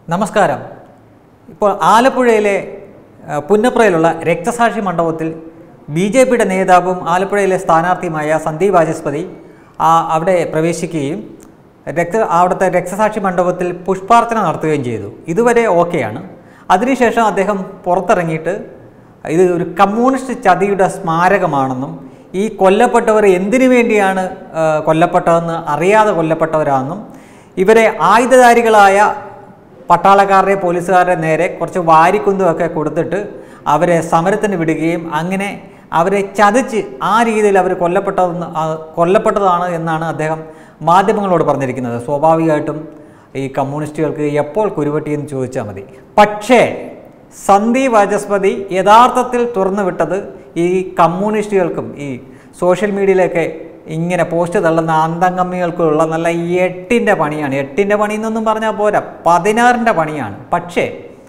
നമസ്കാരം ഇപ്പോൾ ആലപ്പുഴയിലെ ആ, പുന്നപ്രയിലുള്ള രക്തസാക്ഷി മണ്ഡപത്തിൽ ബി ജെ പിയുടെ നേതാവും ആലപ്പുഴയിലെ സ്ഥാനാർത്ഥിയുമായ സന്ദീപ് വാചസ്പതി ആ, അവിടെ പ്രവേശിക്കുകയും രക്ത അവിടുത്തെ രക്തസാക്ഷി മണ്ഡപത്തിൽ പുഷ്പാർച്ചന നടത്തുകയും ചെയ്തു ഇതുവരെ ഓക്കെയാണ് അതിനുശേഷം അദ്ദേഹം പുറത്തിറങ്ങിയിട്ട് ഇത് ഒരു കമ്മ്യൂണിസ്റ്റ് ചതിയുടെ സ്മാരകമാണെന്നും ഈ കൊല്ലപ്പെട്ടവർ എന്തിനു വേണ്ടിയാണ് ആ, കൊല്ലപ്പെട്ടതെന്ന് അറിയാതെ കൊല്ലപ്പെട്ടവരാണെന്നും ഇവരെ ആയുധധാരികളായ പട്ടാളക്കാരുടെ പോലീസുകാരുടെ നേരെ കുറച്ച് വാരിക്കുന്തുമൊക്കെ കൊടുത്തിട്ട് അവരെ സമരത്തിന് വിടുകയും അങ്ങനെ അവരെ ചതിച്ച് ആ രീതിയിൽ അവർ കൊല്ലപ്പെട്ടതെന്ന് ആ, കൊല്ലപ്പെട്ടതാണ് എന്നാണ് അദ്ദേഹം മാധ്യമങ്ങളോട് പറഞ്ഞിരിക്കുന്നത് സ്വാഭാവികമായിട്ടും ഈ കമ്മ്യൂണിസ്റ്റുകൾക്ക് എപ്പോൾ കുരുവട്ടിയെന്ന് ചോദിച്ചാൽ മതി പക്ഷേ സന്ദീപ് വാചസ്പതി യഥാർത്ഥത്തിൽ തുറന്നുവിട്ടത് ഈ കമ്മ്യൂണിസ്റ്റുകൾക്കും ഈ സോഷ്യൽ മീഡിയയിലൊക്കെ ഇങ്ങനെ പോസ്റ്റ് തള്ളുന്ന അന്തംഗമ്മികൾക്കുള്ള നല്ല എട്ടിൻ്റെ പണിയാണ് എട്ടിൻ്റെ പണി എന്നൊന്നും പറഞ്ഞാൽ പോരാ പതിനാറിൻ്റെ പണിയാണ് പക്ഷേ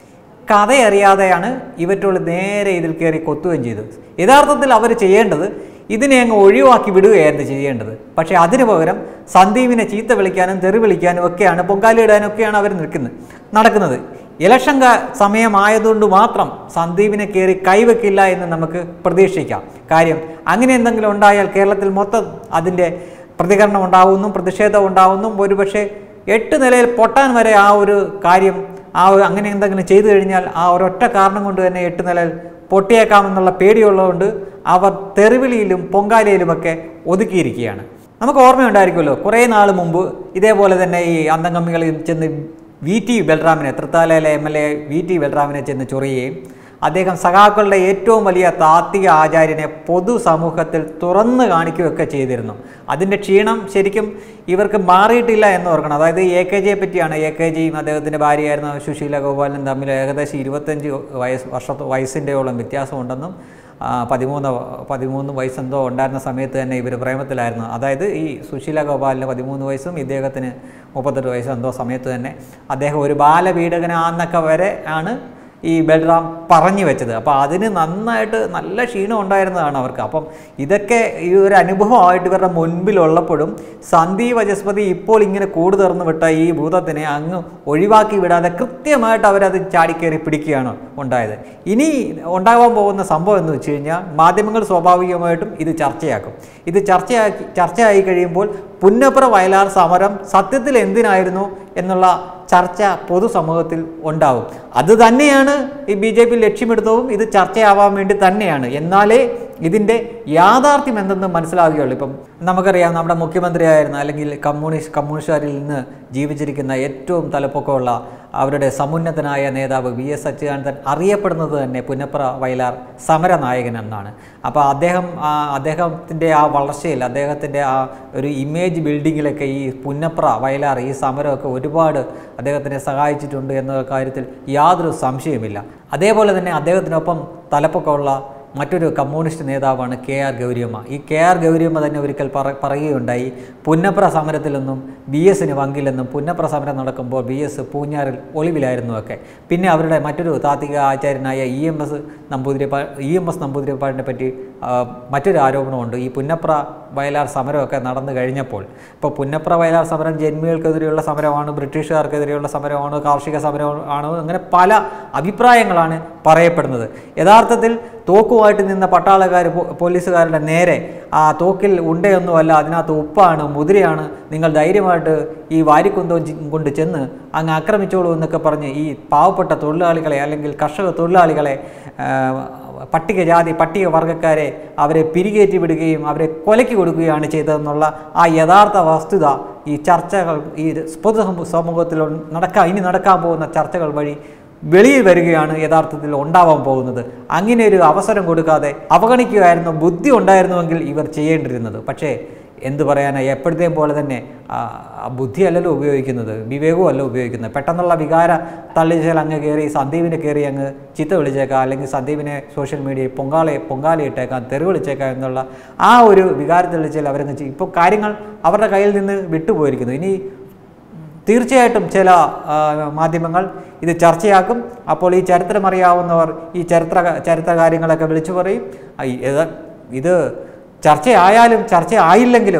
കഥയറിയാതെയാണ് ഇവറ്റുള്ള നേരെ ഇതിൽ കയറി കൊത്തുകയും ചെയ്തത് യഥാർത്ഥത്തിൽ അവർ ചെയ്യേണ്ടത് ഇതിനെ അങ്ങ് ഒഴിവാക്കി വിടുകയായിരുന്നു ചെയ്യേണ്ടത് പക്ഷേ അതിനു പകരം സന്ദീപിനെ ചീത്ത വിളിക്കാനും തെറി വിളിക്കാനും ഒക്കെയാണ് പൊങ്കാലിടാനും ഒക്കെയാണ് അവർ നിൽക്കുന്നത് നടക്കുന്നത് ഇലക്ഷൻ കാ- സമയമായതുകൊണ്ട് മാത്രം സന്ദീപിനെ കയറി കൈവെക്കില്ല എന്ന് നമുക്ക് പ്രതീക്ഷിക്കാം കാര്യം അങ്ങനെ എന്തെങ്കിലും ഉണ്ടായാൽ കേരളത്തിൽ മൊത്തം അതിൻ്റെ പ്രതികരണം ഉണ്ടാവുന്നു പ്രതിഷേധം ഉണ്ടാവുന്നു ഒരുപക്ഷെ എട്ട് നിലയിൽ പൊട്ടാൻ വരെ ആ ഒരു കാര്യം ആ ഒരു അങ്ങനെ എന്തെങ്കിലും ചെയ്തു കഴിഞ്ഞാൽ ആ ഒരൊറ്റ കാരണം കൊണ്ട് തന്നെ എട്ട് നിലയിൽ പൊട്ടിയേക്കാമെന്നുള്ള പേടിയുള്ളതുകൊണ്ട് അവർ തെറിവിളിയിലും പൊങ്കാലയിലുമൊക്കെ ഒതുക്കിയിരിക്കുകയാണ് നമുക്ക് ഓർമ്മയുണ്ടായിരിക്കുമല്ലോ കുറേ നാൾ മുമ്പ് ഇതേപോലെ തന്നെ ഈ അന്തംഗമ്മികളിൽ ചെന്ന് വി ടി ബൽറാമിനെ തൃത്താലയിലെ M L A V T ബൽറാമിനെ ചെന്ന് ചൊറിയുകയും അദ്ദേഹം സഖാക്കളുടെ ഏറ്റവും വലിയ താത്വിക ആചാര്യനെ പൊതുസമൂഹത്തിൽ തുറന്നു കാണിക്കുകയൊക്കെ ചെയ്തിരുന്നു അതിൻ്റെ ക്ഷീണം ശരിക്കും ഇവർക്ക് മാറിയിട്ടില്ല എന്ന് ഓർക്കണം അതായത് എ കെ ജിയെ പറ്റിയാണ് എ കെ ജിയും അദ്ദേഹത്തിൻ്റെ ഭാര്യയായിരുന്ന സുശീല ഗോപാലനും തമ്മിൽ ഏകദേശം ഇരുപത്തഞ്ച് വയസ്സ് വർഷ വയസ്സിൻ്റെയോളം വ്യത്യാസമുണ്ടെന്നും ആ, പതിമൂന്ന് പതിമൂന്ന് വയസ്സെന്തോ ഉണ്ടായിരുന്ന സമയത്ത് തന്നെ ഇവർ പ്രേമത്തിലായിരുന്നു അതായത് ഈ സുശീല ഗോപാലിന് പതിമൂന്ന് വയസ്സും ഇദ്ദേഹത്തിന് മുപ്പത്തെട്ട് വയസ്സും എന്തോ സമയത്ത് തന്നെ അദ്ദേഹം ഒരു ബാലപീഡകനാന്നൊക്കെ വരെ ആണ് ഈ ബൽറാം പറഞ്ഞു വെച്ചത് അപ്പോൾ അതിന് നന്നായിട്ട് നല്ല ക്ഷീണം ഉണ്ടായിരുന്നതാണ് അവർക്ക് അപ്പം ഇതൊക്കെ ഈ ഒരു അനുഭവമായിട്ട് ഇവരുടെ മുൻപിലുള്ളപ്പോഴും സന്ദീപ് വചസ്പതി ഇപ്പോൾ ഇങ്ങനെ കൂട് തുറന്നു വിട്ട ഈ ഭൂതത്തിനെ അങ്ങ് ഒഴിവാക്കി വിടാതെ കൃത്യമായിട്ട് അവരത് ചാടിക്കയറി പിടിക്കുകയാണ് ഉണ്ടായത് ഇനി ഉണ്ടാകാൻ പോകുന്ന സംഭവം എന്ന് വെച്ച് കഴിഞ്ഞാൽ മാധ്യമങ്ങൾ സ്വാഭാവികമായിട്ടും ഇത് ചർച്ചയാക്കും ഇത് ചർച്ചയാക്കി ചർച്ചയായി കഴിയുമ്പോൾ പുന്നപ്ര വയലാർ സമരം സത്യത്തിൽ എന്തിനായിരുന്നു എന്നുള്ള ചർച്ച പൊതുസമൂഹത്തിൽ ഉണ്ടാവും അത് തന്നെയാണ് ഈ ബി ജെ പി ലക്ഷ്യമെടുത്തതും ഇത് ചർച്ചയാവാൻ വേണ്ടി തന്നെയാണ് എന്നാലേ ഇതിൻ്റെ യാഥാർത്ഥ്യം എന്തെന്ന് മനസ്സിലാവുകയുള്ളൂ ഇപ്പം നമുക്കറിയാം നമ്മുടെ മുഖ്യമന്ത്രിയായിരുന്ന അല്ലെങ്കിൽ കമ്മ്യൂണിസ്റ്റ് കമ്മ്യൂണിസ്റ്റുകാരിൽ നിന്ന് ജീവിച്ചിരിക്കുന്ന ഏറ്റവും തലപ്പൊക്കമുള്ള അവരുടെ സമുന്നതനായ നേതാവ് വി എസ് അച്യുതാനന്ദൻ അറിയപ്പെടുന്നത് തന്നെ പുന്നപ്ര വയലാർ സമരനായകൻ എന്നാണ് അപ്പോൾ അദ്ദേഹം ആ, അദ്ദേഹത്തിൻ്റെ ആ വളർച്ചയിൽ അദ്ദേഹത്തിൻ്റെ ആ ഒരു ഇമേജ് ബിൽഡിങ്ങിലൊക്കെ ഈ പുന്നപ്ര വയലാർ ഈ സമരമൊക്കെ ഒരുപാട് അദ്ദേഹത്തിനെ സഹായിച്ചിട്ടുണ്ട് എന്ന കാര്യത്തിൽ യാതൊരു സംശയവുമില്ല അതേപോലെ തന്നെ അദ്ദേഹത്തിനൊപ്പം തലപ്പൊക്കമുള്ള മറ്റൊരു കമ്മ്യൂണിസ്റ്റ് നേതാവാണ് കെ ആർ ഗൗരിയമ്മ ഈ കെ ആർ ഗൗരിയമ്മ തന്നെ ഒരിക്കൽ പറ പറയുകയുണ്ടായി പുന്നപ്ര സമരത്തിലൊന്നും ബി എസിന് പങ്കില്ലെന്നും പുന്നപ്ര സമരം നടക്കുമ്പോൾ ബി എസ് പൂഞ്ഞാറിൽ ഒളിവിലായിരുന്നു ഒക്കെ പിന്നെ അവരുടെ മറ്റൊരു താത്വിക ആചാര്യനായ ഇ എം എസ് നമ്പൂതിരിപ്പാ ഇ എം എസ് നമ്പൂതിരിപ്പാടിനെ പറ്റി ആ, മറ്റൊരു ആരോപണമുണ്ട് ഈ പുന്നപ്ര വയലാർ സമരമൊക്കെ നടന്നു കഴിഞ്ഞപ്പോൾ ഇപ്പോൾ പുന്നപ്ര വയലാർ സമരം ജന്മികൾക്കെതിരെയുള്ള സമരമാണ് ബ്രിട്ടീഷുകാർക്കെതിരെയുള്ള സമരമാണ് കാർഷിക സമരമാണ് അങ്ങനെ പല അഭിപ്രായങ്ങളാണ് പറയപ്പെടുന്നത് യഥാർത്ഥത്തിൽ തോക്കുമായിട്ട് നിന്ന പട്ടാളക്കാർ പോ- പോലീസുകാരുടെ നേരെ ആ തോക്കിൽ ഉണ്ടയൊന്നുമല്ല അതിനകത്ത് ഉപ്പാണ് മുതിരയാണ് നിങ്ങൾ ധൈര്യമായിട്ട് ഈ വാരിക്കുന്തവും ചി- കൊണ്ട് ചെന്ന് അങ്ങ് ആക്രമിച്ചോളൂ എന്നൊക്കെ പറഞ്ഞ് ഈ പാവപ്പെട്ട തൊഴിലാളികളെ അല്ലെങ്കിൽ കർഷക തൊഴിലാളികളെ ആ, പട്ടികജാതി പട്ടിക വർഗ്ഗക്കാരെ അവരെ പിരികേറ്റി വിടുകയും അവരെ കൊലയ്ക്ക് കൊടുക്കുകയാണ് ചെയ്തതെന്നുള്ള ആ യഥാർത്ഥ വസ്തുത ഈ ചർച്ചകൾ ഈ പൊതു സമൂ- സമൂഹത്തിൽ നടക്കാൻ ഇനി നടക്കാൻ പോകുന്ന ചർച്ചകൾ വഴി വെളിയിൽ വരികയാണ് യഥാർത്ഥത്തിൽ ഉണ്ടാവാൻ പോകുന്നത് അങ്ങനെ ഒരു അവസരം കൊടുക്കാതെ അവഗണിക്കുകയായിരുന്നു ബുദ്ധി ഉണ്ടായിരുന്നുവെങ്കിൽ ഇവർ ചെയ്യേണ്ടിയിരുന്നത് പക്ഷേ എന്ത് പറയാനാ എപ്പോഴത്തെയും പോലെ തന്നെ ആ, ആ ബുദ്ധിയല്ലല്ലോ ഉപയോഗിക്കുന്നത് വിവേകവും അല്ല ഉപയോഗിക്കുന്നത് പെട്ടെന്നുള്ള വികാര തള്ളിച്ചാൽ അങ്ങ് കയറി സന്ദീപിനെ കയറി അങ്ങ് ചിത്ത വിളിച്ചേക്കാം അല്ലെങ്കിൽ സന്ദീപിനെ സോഷ്യൽ മീഡിയയിൽ പൊങ്കാളെ പൊങ്കാലയിട്ടേക്കാം തെറി വിളിച്ചേക്കാം എന്നുള്ള ആ ഒരു വികാര തെളിച്ചാൽ അവരങ്ങ് ചെയ്യും ഇപ്പോൾ കാര്യങ്ങൾ അവരുടെ കയ്യിൽ നിന്ന് വിട്ടുപോയിരിക്കുന്നു ഇനി തീർച്ചയായിട്ടും ചില ആ, മാധ്യമങ്ങൾ ഇത് ചർച്ചയാക്കും അപ്പോൾ ഈ ചരിത്രം അറിയാവുന്നവർ ഈ ചരിത്ര ചരിത്ര കാര്യങ്ങളൊക്കെ വിളിച്ചു പറയും ആ, ഈ- ഇത് ഇത് ചർച്ചയായാലും ചർച്ച ആയില്ലെങ്കിലും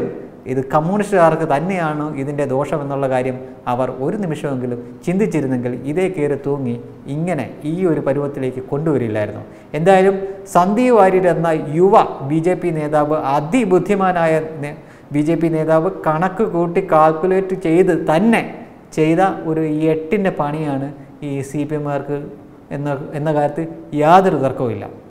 ഇത് കമ്മ്യൂണിസ്റ്റുകാർക്ക് തന്നെയാണ് ഇതിൻ്റെ ദോഷം എന്നുള്ള കാര്യം അവർ ഒരു നിമിഷമെങ്കിലും ചിന്തിച്ചിരുന്നെങ്കിൽ ഇതേ കയറി തൂങ്ങി ഇങ്ങനെ ഈ ഒരു പരുവത്തിലേക്ക് കൊണ്ടുവരില്ലായിരുന്നു എന്തായാലും സന്ദീപ് വാര്യർ എന്ന യുവ ബി ജെ പി നേതാവ് അതിബുദ്ധിമാനായ ബി ജെ പി നേതാവ് കണക്ക് കൂട്ടി കാൽക്കുലേറ്റ് ചെയ്ത് തന്നെ ചെയ്ത ഒരു എട്ടിൻ്റെ പണിയാണ് ഈ സി പി എമ്മുകാർക്ക് എന്ന എന്ന കാര്യത്തിൽ യാതൊരു തർക്കവുമില്ല